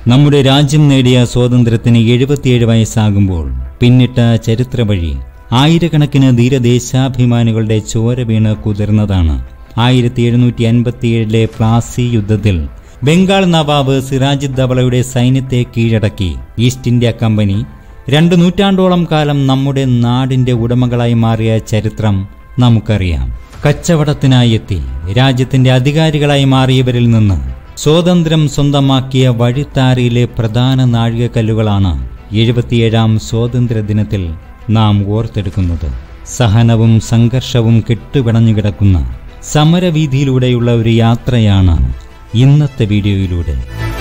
നമ്മുടെ രാജ്യം നേടിയ സ്വാതന്ത്ര്യത്തിന് എഴുപത്തിയേഴ് വയസ്സാകുമ്പോൾ പിന്നിട്ട ചരിത്ര വഴി ആയിരക്കണക്കിന് ധീരദേശാഭിമാനികളുടെ ചോര വീണ് കുതിർന്നതാണ് ആയിരത്തി എഴുന്നൂറ്റി അൻപത്തിയേഴിലെ പ്ലാസി യുദ്ധത്തിൽ ബംഗാൾ നവാബ് സിറാജ് ദവളയുടെ സൈന്യത്തെ കീഴടക്കി ഈസ്റ്റ് ഇന്ത്യ കമ്പനി രണ്ടു നൂറ്റാണ്ടോളം കാലം നമ്മുടെ നാടിന്റെ ഉടമകളായി മാറിയ ചരിത്രം നമുക്കറിയാം കച്ചവടത്തിനായി എത്തി രാജ്യത്തിന്റെ അധികാരികളായി മാറിയവരിൽ നിന്ന് സ്വാതന്ത്ര്യം സ്വന്തമാക്കിയ വഴിത്താരയിലെ പ്രധാന നാഴികക്കല്ലുകളാണ് എഴുപത്തിയേഴാം സ്വാതന്ത്ര്യ ദിനത്തിൽ നാം ഓർത്തെടുക്കുന്നത് സഹനവും സംഘർഷവും കെട്ടുപിണഞ്ഞു കിടക്കുന്ന സമരവീതിയിലൂടെയുള്ള ഒരു യാത്രയാണ് ഇന്നത്തെ വീഡിയോയിലൂടെ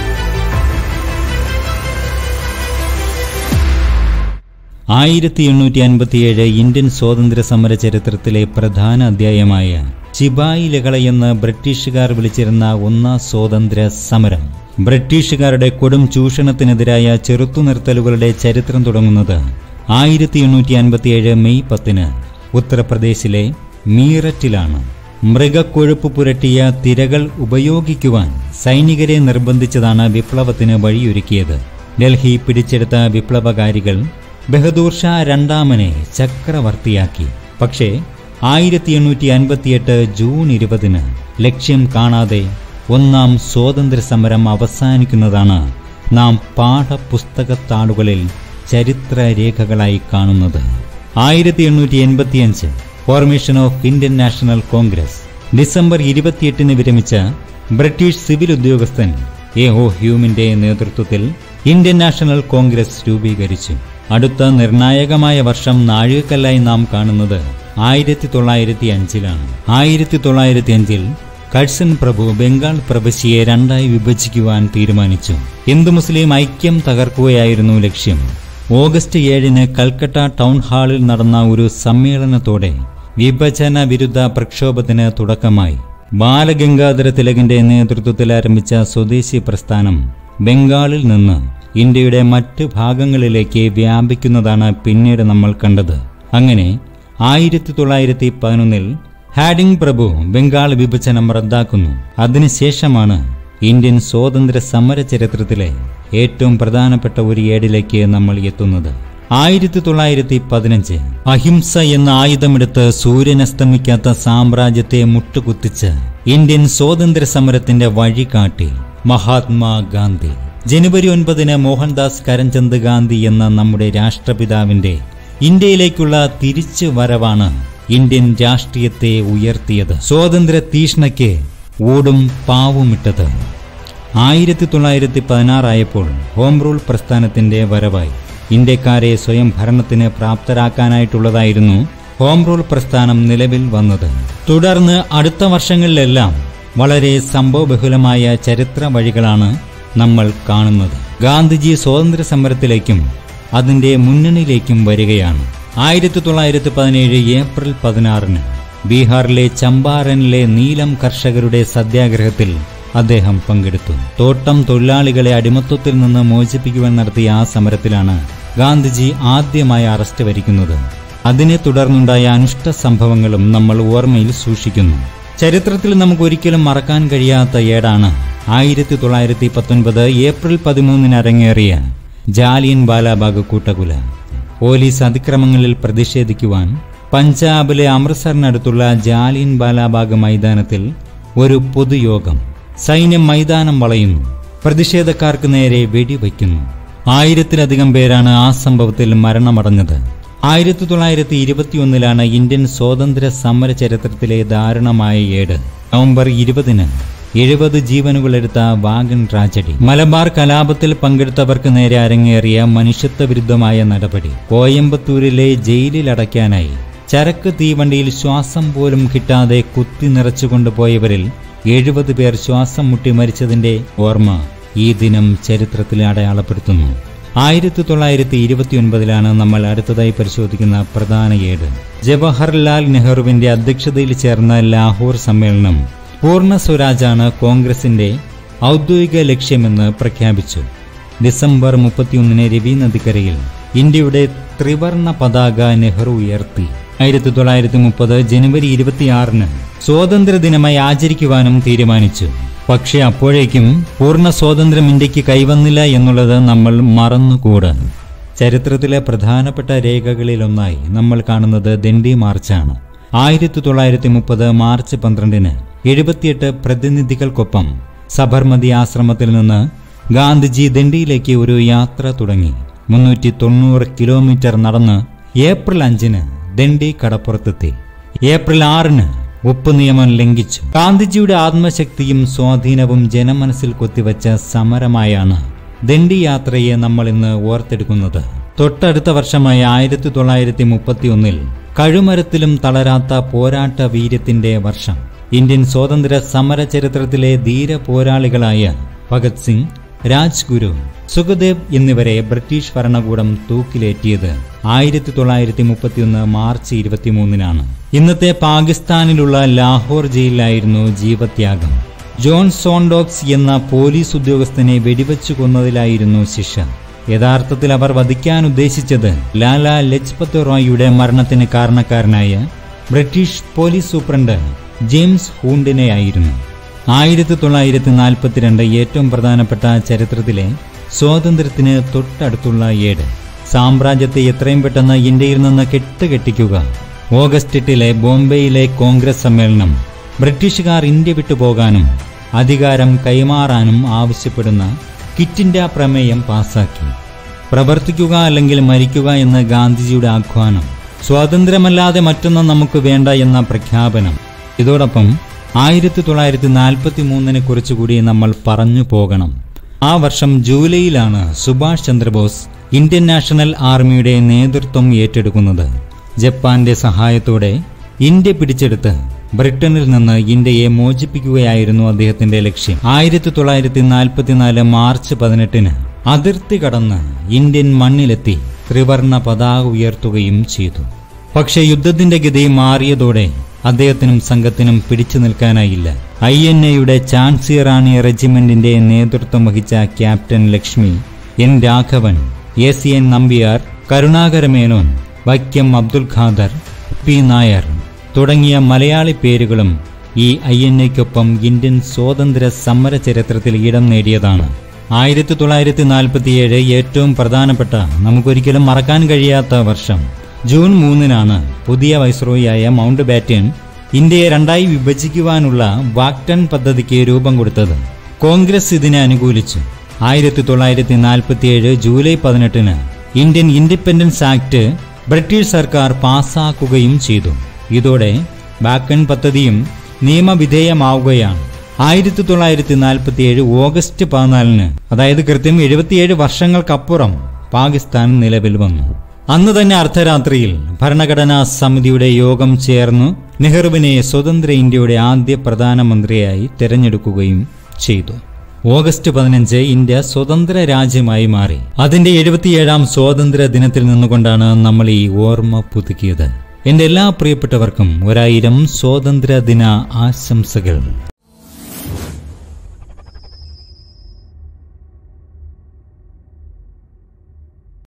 ആയിരത്തി എണ്ണൂറ്റി അൻപത്തിയേഴ് ഇന്ത്യൻ സ്വാതന്ത്ര്യ സമര ചരിത്രത്തിലെ പ്രധാന അധ്യായമായ ചിബായി ലഹളയെന്ന് ബ്രിട്ടീഷുകാർ വിളിച്ചിരുന്ന ഒന്നാം സ്വാതന്ത്ര്യ സമരം ബ്രിട്ടീഷുകാരുടെ കൊടും ചൂഷണത്തിനെതിരായ ചെറുത്തുനിർത്തലുകളുടെ ചരിത്രം തുടങ്ങുന്നത് ആയിരത്തി എണ്ണൂറ്റി അൻപത്തിയേഴ് മെയ് പത്തിന് ഉത്തർപ്രദേശിലെ മീററ്റിലാണ് മൃഗക്കൊഴുപ്പ് പുരട്ടിയ തിരകൾ ഉപയോഗിക്കുവാൻ സൈനികരെ നിർബന്ധിച്ചതാണ് വിപ്ലവത്തിന് വഴിയൊരുക്കിയത് ഡൽഹി പിടിച്ചെടുത്ത വിപ്ലവകാരികൾ ബഹദൂർ ഷാ രണ്ടാമനെ ചക്രവർത്തിയാക്കി പക്ഷേ ആയിരത്തി എണ്ണൂറ്റി അൻപത്തിയെട്ട് ജൂൺ ഇരുപതിന് ലക്ഷ്യം കാണാതെ ഒന്നാം സ്വാതന്ത്ര്യ സമരം അവസാനിക്കുന്നതാണ് നാം പാഠപുസ്തകത്താളുകളിൽ ചരിത്രരേഖകളായി കാണുന്നത് ആയിരത്തി എണ്ണൂറ്റി എൺപത്തിയഞ്ച് formation of Indian National Congress December ഇരുപത്തിയെട്ടിന് വിരമിച്ച ബ്രിട്ടീഷ് സിവിൽ ഉദ്യോഗസ്ഥൻ എ ഒ ഹ്യൂമിന്റെ നേതൃത്വത്തിൽ ഇന്ത്യൻ നാഷണൽ കോൺഗ്രസ് രൂപീകരിച്ചു അടുത്ത നിർണായകമായ വർഷം നാഴികക്കല്ലായി നാം കാണുന്നത് ആയിരത്തി തൊള്ളായിരത്തി അഞ്ചിലാണ് ആയിരത്തി തൊള്ളായിരത്തി അഞ്ചിൽ കഴ്സൺ പ്രഭു ബംഗാൾ പ്രവിശ്യയെ രണ്ടായി വിഭജിക്കുവാൻ തീരുമാനിച്ചു ഹിന്ദു മുസ്ലിം ഐക്യം തകർക്കുകയായിരുന്നു ലക്ഷ്യം ഓഗസ്റ്റ് ഏഴിന് കൽക്കട്ട ടൗൺ ഹാളിൽ നടന്ന ഒരു സമ്മേളനത്തോടെ വിഭജന വിരുദ്ധ പ്രക്ഷോഭത്തിന് തുടക്കമായി ബാലഗംഗാധര തിലകിന്റെ നേതൃത്വത്തിൽ ആരംഭിച്ച സ്വദേശി പ്രസ്ഥാനം ബംഗാളിൽ നിന്ന് ഇന്ത്യയുടെ മറ്റ് ഭാഗങ്ങളിലേക്ക് വ്യാപിക്കുന്നതാണ് പിന്നീട് നമ്മൾ കണ്ടത് അങ്ങനെ ആയിരത്തി തൊള്ളായിരത്തി പതിനൊന്നിൽ ഹാഡിംഗ് പ്രഭു ബംഗാൾ വിഭജനം റദ്ദാക്കുന്നു അതിനുശേഷമാണ് ഇന്ത്യൻ സ്വാതന്ത്ര്യ സമര ചരിത്രത്തിലെ ഏറ്റവും പ്രധാനപ്പെട്ട ഒരു ഏടിലേക്ക് നമ്മൾ എത്തുന്നത് ആയിരത്തി തൊള്ളായിരത്തി പതിനഞ്ച് അഹിംസ എന്ന ആയുധമെടുത്ത് സൂര്യനസ്തമിക്കാത്ത സാമ്രാജ്യത്തെ മുട്ടുകുത്തിച്ച് ഇന്ത്യൻ സ്വാതന്ത്ര്യ സമരത്തിന്റെ വഴി കാട്ടി മഹാത്മാഗാന്ധി ജനുവരി ഒൻപതിന് മോഹൻദാസ് കരംചന്ദ് ഗാന്ധി എന്ന നമ്മുടെ രാഷ്ട്രപിതാവിന്റെ ഇന്ത്യയിലേക്കുള്ള തിരിച്ചു വരവാണ് ഇന്ത്യൻ രാഷ്ട്രീയത്തെ ഉയർത്തിയത് സ്വാതന്ത്ര്യ തീഷ്ണയ്ക്ക് ഊടും പാവുമിട്ടത് ആയിരത്തി തൊള്ളായിരത്തി പതിനാറായപ്പോൾ ഹോം റൂൾ പ്രസ്ഥാനത്തിന്റെ വരവായി ഇന്ത്യക്കാരെ സ്വയം ഭരണത്തിന് പ്രാപ്തരാക്കാനായിട്ടുള്ളതായിരുന്നു ഹോം റൂൾ പ്രസ്ഥാനം നിലവിൽ വന്നത് തുടർന്ന് അടുത്ത വർഷങ്ങളിലെല്ലാം വളരെ സംഭവബഹുലമായ ചരിത്ര വഴികളാണ് നമ്മൾ കാണുന്നത് ഗാന്ധിജി സ്വാതന്ത്ര്യ സമരത്തിലേക്കും അതിന്റെ മുന്നണിയിലേക്കും വരികയാണ് ആയിരത്തി തൊള്ളായിരത്തി പതിനേഴ് ഏപ്രിൽ പതിനാറിന് ബീഹാറിലെ ചമ്പാരനിലെ നീലം കർഷകരുടെ സത്യാഗ്രഹത്തിൽ അദ്ദേഹം പങ്കെടുത്തു തോട്ടം തൊഴിലാളികളെ അടിമത്വത്തിൽ നിന്ന് മോചിപ്പിക്കുവാൻ നടത്തിയ ആ സമരത്തിലാണ് ഗാന്ധിജി ആദ്യമായി അറസ്റ്റ് വരിക്കുന്നത് അതിനെ തുടർന്നുണ്ടായ അനിഷ്ട സംഭവങ്ങളും നമ്മൾ ഓർമ്മയിൽ സൂക്ഷിക്കുന്നു ചരിത്രത്തിൽ നമുക്ക് ഒരിക്കലും മറക്കാൻ കഴിയാത്ത ഏടാണ് ആയിരത്തി തൊള്ളായിരത്തി പത്തൊൻപത് ഏപ്രിൽ പതിമൂന്നിന് അരങ്ങേറിയ ജാലിയൻ വാലാബാഗ് കൂട്ടക്കുല പോലീസ് അതിക്രമങ്ങളിൽ പ്രതിഷേധിക്കുവാൻ പഞ്ചാബിലെ അമൃത്സറിനടുത്തുള്ള ജാലിയൻ വാലാബാഗ് മൈതാനത്തിൽ ഒരു പൊതുയോഗം സൈന്യം മൈതാനം വളയുന്നു പ്രതിഷേധക്കാർക്ക് നേരെ വെടിവയ്ക്കുന്നു ആയിരത്തിലധികം പേരാണ് ആ സംഭവത്തിൽ മരണമടഞ്ഞത് ആയിരത്തി തൊള്ളായിരത്തി ഇരുപത്തിയൊന്നിലാണ് ഇന്ത്യൻ സ്വാതന്ത്ര്യ സമര ചരിത്രത്തിലെ ദാരുണമായ ഏട് നവംബർ ഇരുപതിന് എഴുപത് ജീവനുകളെടുത്ത വാഗൻ ട്രാജഡി മലബാർ കലാപത്തിൽ പങ്കെടുത്തവർക്ക് നേരെ അരങ്ങേറിയ മനുഷ്യത്വ വിരുദ്ധമായ നടപടി കോയമ്പത്തൂരിലെ ജയിലിൽ അടയ്ക്കാനായി ചരക്ക് തീവണ്ടിയിൽ ശ്വാസം പോലും കിട്ടാതെ കുത്തി നിറച്ചുകൊണ്ടുപോയവരിൽ എഴുപത് പേർ ശ്വാസം മുട്ടി മരിച്ചതിന്റെ ഓർമ്മ ഈ ദിനം ചരിത്രത്തിൽ അടയാളപ്പെടുത്തുന്നു ആയിരത്തി തൊള്ളായിരത്തി ഇരുപത്തിയൊൻപതിലാണ് നമ്മൾ അടുത്തതായി പരിശോധിക്കുന്ന പ്രധാന ഏട് ജവഹർലാൽ നെഹ്റുവിന്റെ അധ്യക്ഷതയിൽ ചേർന്ന ലാഹോർ സമ്മേളനം പൂർണ്ണ സ്വരാജാണ് കോൺഗ്രസിന്റെ ഔദ്യോഗിക ലക്ഷ്യമെന്ന് പ്രഖ്യാപിച്ചു ഡിസംബർ മുപ്പത്തിയൊന്നിന് രവി നദിക്കരയിൽ ഇന്ത്യയുടെ ത്രിവർണ പതാക നെഹ്റു ഉയർത്തി ആയിരത്തി തൊള്ളായിരത്തി മുപ്പത് ജനുവരി ഇരുപത്തിയാറിന് സ്വാതന്ത്ര്യ ദിനമായി ആചരിക്കുവാനും തീരുമാനിച്ചു പക്ഷെ അപ്പോഴേക്കും പൂർണ്ണ സ്വാതന്ത്ര്യം ഇന്ത്യക്ക് കൈവന്നില്ല എന്നുള്ളത് നമ്മൾ മറന്നുകൂടാ ചരിത്രത്തിലെ പ്രധാനപ്പെട്ട രേഖകളിലൊന്നായി നമ്മൾ കാണുന്നത് ദണ്ഡി മാർച്ചാണ് ആയിരത്തി തൊള്ളായിരത്തി മുപ്പത് മാർച്ച് പന്ത്രണ്ടിന് എഴുപത്തിയെട്ട് പ്രതിനിധികൾക്കൊപ്പം സബർമതി ആശ്രമത്തിൽ നിന്ന് ഗാന്ധിജി ദണ്ഡിയിലേക്ക് ഒരു യാത്ര തുടങ്ങി മുന്നൂറ്റി തൊണ്ണൂറ് കിലോമീറ്റർ നടന്ന് ഏപ്രിൽ അഞ്ചിന് ദണ്ഡി കടപ്പുറത്തെത്തി ഏപ്രിൽ ആറിന് ഉപ്പ് നിയമം ലംഘിച്ചു ഗാന്ധിജിയുടെ ആത്മശക്തിയും സ്വാധീനവും ജനമനസ്സിൽ കൊത്തിവെച്ച സമരമായാണ് ദണ്ഡി യാത്രയെ നമ്മൾ ഇന്ന് ഓർത്തെടുക്കുന്നത് തൊട്ടടുത്ത വർഷമായ ആയിരത്തി തൊള്ളായിരത്തി മുപ്പത്തി ഒന്നിൽ കഴുമരത്തിലും തളരാത്ത പോരാട്ട വീര്യത്തിന്റെ വർഷം ഇന്ത്യൻ സ്വാതന്ത്ര്യ സമര ചരിത്രത്തിലെ ധീര പോരാളികളായ ഭഗത് സിംഗ് രാജ്ഗുരു സുഖദേവ് എന്നിവരെ ബ്രിട്ടീഷ് ഭരണകൂടം തൂക്കിലേറ്റിയത് ആയിരത്തി തൊള്ളായിരത്തി മുപ്പത്തിയൊന്ന് മാർച്ച് ഇരുപത്തിമൂന്നിനാണ് ഇന്നത്തെ പാകിസ്ഥാനിലുള്ള ലാഹോർ ജയിലിലായിരുന്നു ജീവത്യാഗം ജോൺ സോൺഡോക്സ് എന്ന പോലീസ് ഉദ്യോഗസ്ഥനെ വെടിവെച്ചു കൊന്നതിലായിരുന്നു ശിക്ഷ യഥാർത്ഥത്തിൽ അവർ വധിക്കാൻ ഉദ്ദേശിച്ചത് ലാല ലജ്പത് റോയിയുടെ മരണത്തിന് കാരണക്കാരനായ ബ്രിട്ടീഷ് പോലീസ് സൂപ്രണ്ട് ജെയിംസ് ഹൂണ്ടിനെയായിരുന്നു ആയിരത്തി തൊള്ളായിരത്തി നാൽപ്പത്തിരണ്ട് ഏറ്റവും പ്രധാനപ്പെട്ട ചരിത്രത്തിലെ സ്വാതന്ത്ര്യത്തിന് തൊട്ടടുത്തുള്ള ഏട് സാമ്രാജ്യത്തെ എത്രയും പെട്ടെന്ന് ഇന്ത്യയിൽ നിന്ന് കെട്ടുകെട്ടിക്കുക ഓഗസ്റ്റ് എട്ടിലെ ബോംബെയിലെ കോൺഗ്രസ് സമ്മേളനം ബ്രിട്ടീഷുകാർ ഇന്ത്യ വിട്ടുപോകാനും അധികാരം കൈമാറാനും ആവശ്യപ്പെടുന്ന കിറ്റ് ഇന്ത്യ പ്രമേയം പാസാക്കി പ്രവർത്തിക്കുക അല്ലെങ്കിൽ മരിക്കുക എന്ന ഗാന്ധിജിയുടെ ആഹ്വാനം സ്വാതന്ത്ര്യമല്ലാതെ മറ്റൊന്നും നമുക്ക് വേണ്ട എന്ന പ്രഖ്യാപനം ഇതോടൊപ്പം ആയിരത്തി തൊള്ളായിരത്തി നാൽപ്പത്തി മൂന്നിനെ കുറിച്ചുകൂടി നമ്മൾ പറഞ്ഞു പോകണം ആ വർഷം ജൂലൈയിലാണ് സുഭാഷ് ചന്ദ്രബോസ് ഇന്ത്യൻ നാഷണൽ ആർമിയുടെ നേതൃത്വം ഏറ്റെടുക്കുന്നത് ജപ്പാന്റെ സഹായത്തോടെ ഇന്ത്യ പിടിച്ചെടുത്ത് ബ്രിട്ടനിൽ നിന്ന് ഇന്ത്യയെ മോചിപ്പിക്കുകയായിരുന്നു അദ്ദേഹത്തിന്റെ ലക്ഷ്യം ആയിരത്തി തൊള്ളായിരത്തി നാൽപ്പത്തിനാല് മാർച്ച് പതിനെട്ടിന് അതിർത്തി കടന്ന് ഇന്ത്യൻ മണ്ണിലെത്തി ത്രിവർണ പതാക ഉയർത്തുകയും ചെയ്തു പക്ഷേ യുദ്ധത്തിന്റെ ഗതി മാറിയതോടെ അദ്ദേഹത്തിനും സംഘത്തിനും പിടിച്ചു നിൽക്കാനായില്ല ഐ എൻ എയുടെ ചാൻസി റാണി റെജിമെന്റിന്റെ നേതൃത്വം വഹിച്ച captain Lakshmi N Raghavan A C N Nambiar Karunakara Menon Vaikom Abdul Khader P Nair തുടങ്ങിയ മലയാളി പേരുകളും ഈ ഐ എൻ എക്കൊപ്പം ഇന്ത്യൻ സ്വാതന്ത്ര്യ സമര ചരിത്രത്തിൽ ഇടം നേടിയതാണ് ആയിരത്തി തൊള്ളായിരത്തി നാൽപ്പത്തിയേഴ് ഏറ്റവും പ്രധാനപ്പെട്ട നമുക്കൊരിക്കലും മറക്കാൻ കഴിയാത്ത വർഷം ജൂൺ മൂന്നിനാണ് പുതിയ വൈസ്രോയിയായ മൗണ്ട് ബാറ്റൻ ഇന്ത്യയെ രണ്ടായി വിഭജിക്കുവാനുള്ള വാക്ടൺ പദ്ധതിക്ക് രൂപം കൊടുത്തത് കോൺഗ്രസ് ഇതിനെ അനുകൂലിച്ചു ആയിരത്തി തൊള്ളായിരത്തി നാൽപ്പത്തിയേഴ് ജൂലൈ പതിനെട്ടിന് ഇന്ത്യൻ ഇൻഡിപെൻഡൻസ് ആക്ട് ബ്രിട്ടീഷ് സർക്കാർ പാസാക്കുകയും ചെയ്തു ഇതോടെ ബാക്കൺ പദ്ധതിയും നിയമവിധേയമാവുകയാണ് ആയിരത്തി തൊള്ളായിരത്തി നാൽപ്പത്തിയേഴ് ഓഗസ്റ്റ് പതിനാലിന് അതായത് കൃത്യം എഴുപത്തിയേഴ് വർഷങ്ങൾക്കപ്പുറം പാകിസ്ഥാൻ നിലവിൽ വന്നു അന്ന് തന്നെ അർദ്ധരാത്രിയിൽ ഭരണഘടനാ സമിതിയുടെ യോഗം ചേർന്നു നെഹ്റുവിനെ സ്വതന്ത്ര ഇന്ത്യയുടെ ആദ്യ പ്രധാനമന്ത്രിയായി തെരഞ്ഞെടുക്കുകയും ചെയ്തു ഓഗസ്റ്റ് പതിനഞ്ച് ഇന്ത്യ സ്വതന്ത്ര രാജ്യമായി മാറി അതിന്റെ എഴുപത്തിയേഴാം സ്വാതന്ത്ര്യ ദിനത്തിൽ നിന്നുകൊണ്ടാണ് നമ്മൾ ഈ ഓർമ്മ പുതുക്കിയത് എന്റെ എല്ലാ പ്രിയപ്പെട്ടവർക്കും ഒരായിരം സ്വാതന്ത്ര്യ ദിന ആശംസകൾ